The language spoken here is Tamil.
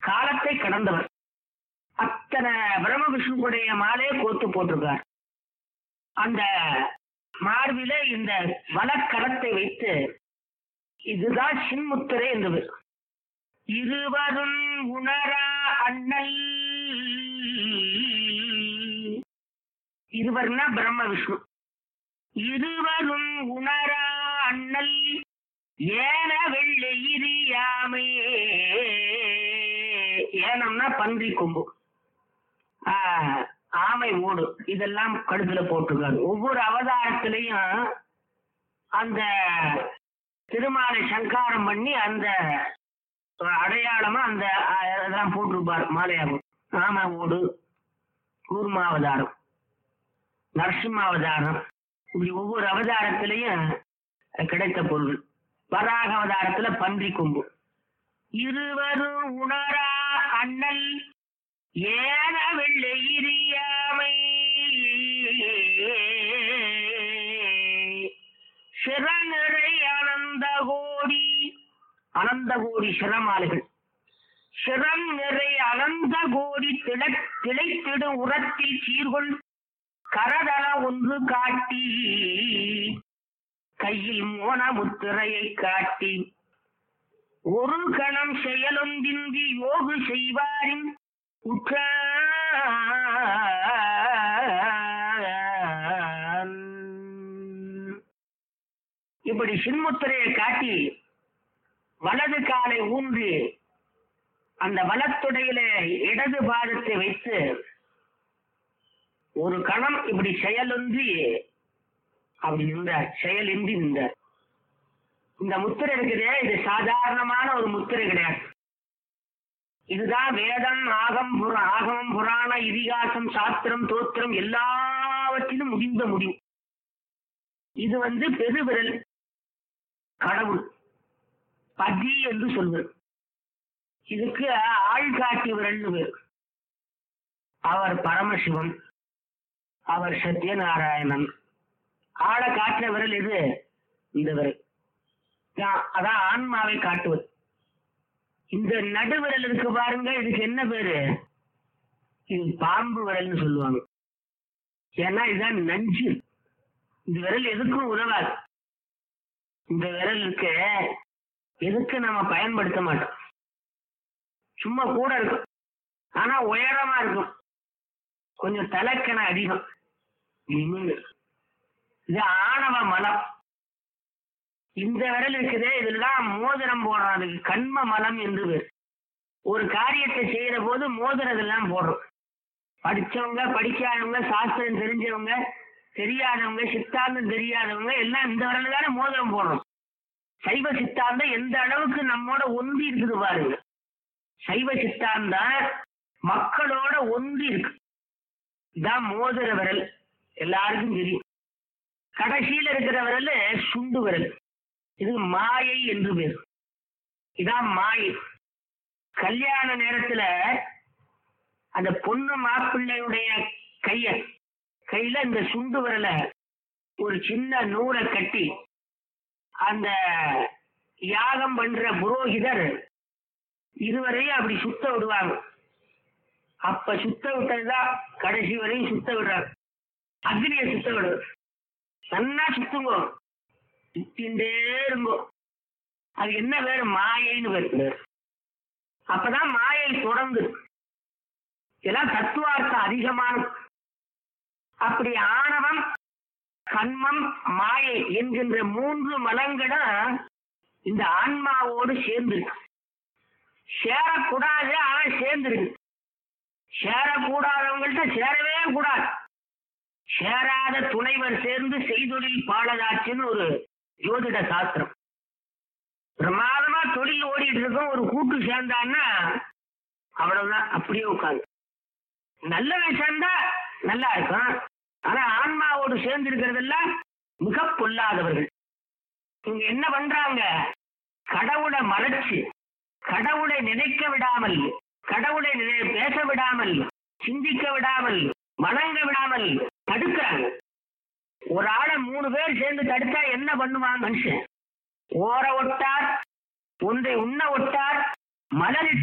காலத்தை கடந்தவர் அத்தனை பிரம்ம விஷ்ணுடைய மாலையை கோத்து போட்டிருக்கார் அந்த மார்பில இந்த வலக்கரத்தை வைத்து இதுதான் சின்முத்திரை என்பது இருவரும் உணரா அண்ணல் இருவர்னா பிரம்ம விஷ்ணு இருவரும் உணரா அண்ணல் ஏன வெள்ளையிரியாமே ஏனம்னா பன்றி கொம்பு ஆ, ஆமை ஓடு இதெல்லாம் கழுத்துல போட்டிருக்காரு ஒவ்வொரு அவதாரத்திலையும் அந்த திருமாலை சங்காரம் பண்ணி அந்த அடையாளமா அந்த ஆ, இதெல்லாம் போட்டிருப்பார் மாலையாகும் ஆமை ஓடு கூர்மாவதாரம் நரசிம்மாவதாரம் இப்படி ஒவ்வொரு அவதாரத்திலையும் கிடைத்த பொருள் வராக அவதாரத்துல பன்றி கொம்பு இருவரும் உணரா அண்ணல் ஏன வெள்ளையிரியாமை சிறநிறை அனந்த கோடி அனந்த கோடி சிரமாலைகள் சிரம் நிறை அனந்த கோடி திள திளைத்திடும் உரத்தில் சீர்கொள் கரதள ஒன்று காட்டி கையில் மோன முத்திரையை காட்டி ஒரு கணம் செயலொன்றின்றி யோகு செய்வாரின் உற்றான். இப்படி சின்முத்திரையை காட்டி வலது காலை ஊன்றி அந்த வலத்துடையில இடது பாதத்தை வைத்து ஒரு கணம் இப்படி செயலொன்றி அப்படி நின்றார் செயலின்றி நின்றார் இந்த முத்திரை இருக்குதே இது சாதாரணமான ஒரு முத்திரை கிடையாது இதுதான் வேதம் ஆகம் புர ஆகமம் புராண இதிகாசம் சாஸ்திரம் தோத்திரம் எல்லாவற்றிலும் முடிந்த முடிவு இது வந்து பெருவிரல் கடவுள் பதி என்று சொல்வது இதுக்கு ஆள்காட்டி விரல்னு பேர் அவர் பரமசிவன் அவர் சத்யநாராயணன் ஆளை காட்டுற விரல் எது இந்த விரல் தான்- அதான் ஆன்மாவை காட்டுவது இந்த நடுவிரல் இருக்கு பாருங்க இதுக்கு என்ன பேரு இது பாம்பு விரல்னு சொல்லுவாங்க ஏன்னா இதுதான் நஞ்சு இந்த விரல் எதுக்கும் உதவாது இந்த விரல் இருக்கு எதுக்கு நம்ம பயன்படுத்த மாட்டோம் சும்மா கூட இருக்கும் ஆனா உயரமா இருக்கும் கொஞ்சம் தலைக்கண அதிகம் நிமிர்ந்து. இது ஆணவ மலம் இந்த விரல் இருக்குதே இதுலதான் மோதிரம் போடுறோம் அதுக்கு கண்ம மலம் என்று பேர் ஒரு காரியத்தை செய்யற போது மோதிரம் இதெல்லாம் போடுறோம் படிச்சவங்க படிக்காதவங்க சாஸ்திரம் தெரிஞ்சவங்க தெரியாதவங்க சித்தாந்தம் தெரியாதவங்க எல்லாம் இந்த விரல் தானே மோதிரம் போடுறோம் சைவ சித்தாந்தம் எந்த அளவுக்கு நம்மோட ஒன்றி இருக்குது பாருங்க சைவ சித்தாந்தம் மக்களோட ஒன்றி இருக்கு இதான் மோதிர விரல் எல்லாருக்கும் தெரியும் கடைசியில இருக்கிற விரல் சுண்டு விரல் இது மாயை என்று பேர் இதான் மாயை கல்யாண நேரத்துல அந்த பொண்ணு மாப்பிள்ளையுடைய கைய கையில இந்த சுண்டு விரல ஒரு சின்ன நூலை கட்டி அந்த யாகம் பண்ற புரோகிதர் இருவரையும் அப்படி சுத்த விடுவாங்க அப்ப சுத்த விட்டதுதான் கடைசி வரையும் சுத்த விடுறாங்க அக்னியை சுத்த விடுறது நன்னா சுத்துங்கோ சுத்திண்டே இருங்கோ அது என்ன பேரு மாயைன்னு பேரு அப்பதான் மாயை தொடர்ந்து இதெல்லாம் தத்துவார்த்தம் அதிகமான அப்படி ஆணவம் கண்மம் மாயை என்கின்ற மூன்று மலங்களும் இந்த ஆன்மாவோடு சேர்ந்து சேரக்கூடாது ஆனா சேர்ந்துருக்கு சேரக்கூடாதவங்கள்ட்ட சேரவே கூடாது சேராத துணைவர் சேர்ந்து செய்தொழில் பாலதாச்சுன்னு ஒரு ஜோதிட சாஸ்திரம் பிரமாதமா தொழில் ஓடிட்டு இருக்கும் ஒரு கூட்டு சேர்ந்தான்னா அவ்வளவுதான் அப்படியே உட்காந்து நல்லவன் சேர்ந்தா நல்லா இருக்கும் ஆனா ஆன்மாவோடு சேர்ந்து இருக்கிறதெல்லாம் மிக பொல்லாதவர்கள் இவங்க என்ன பண்றாங்க கடவுளை மறைச்சு கடவுளை நினைக்க விடாமல் கடவுளை நினை- பேச விடாமல் சிந்திக்க விடாமல் வணங்க விடாமல் தடுக்கிறாங்க ஒரு ஆளை மூணு பேர் சேர்ந்து தடுத்தா என்ன பண்ணுவான் மனுஷன் ஓர ஒட்டார் ஒன்றை உண்ண ஒட்டார் மலரிட்டு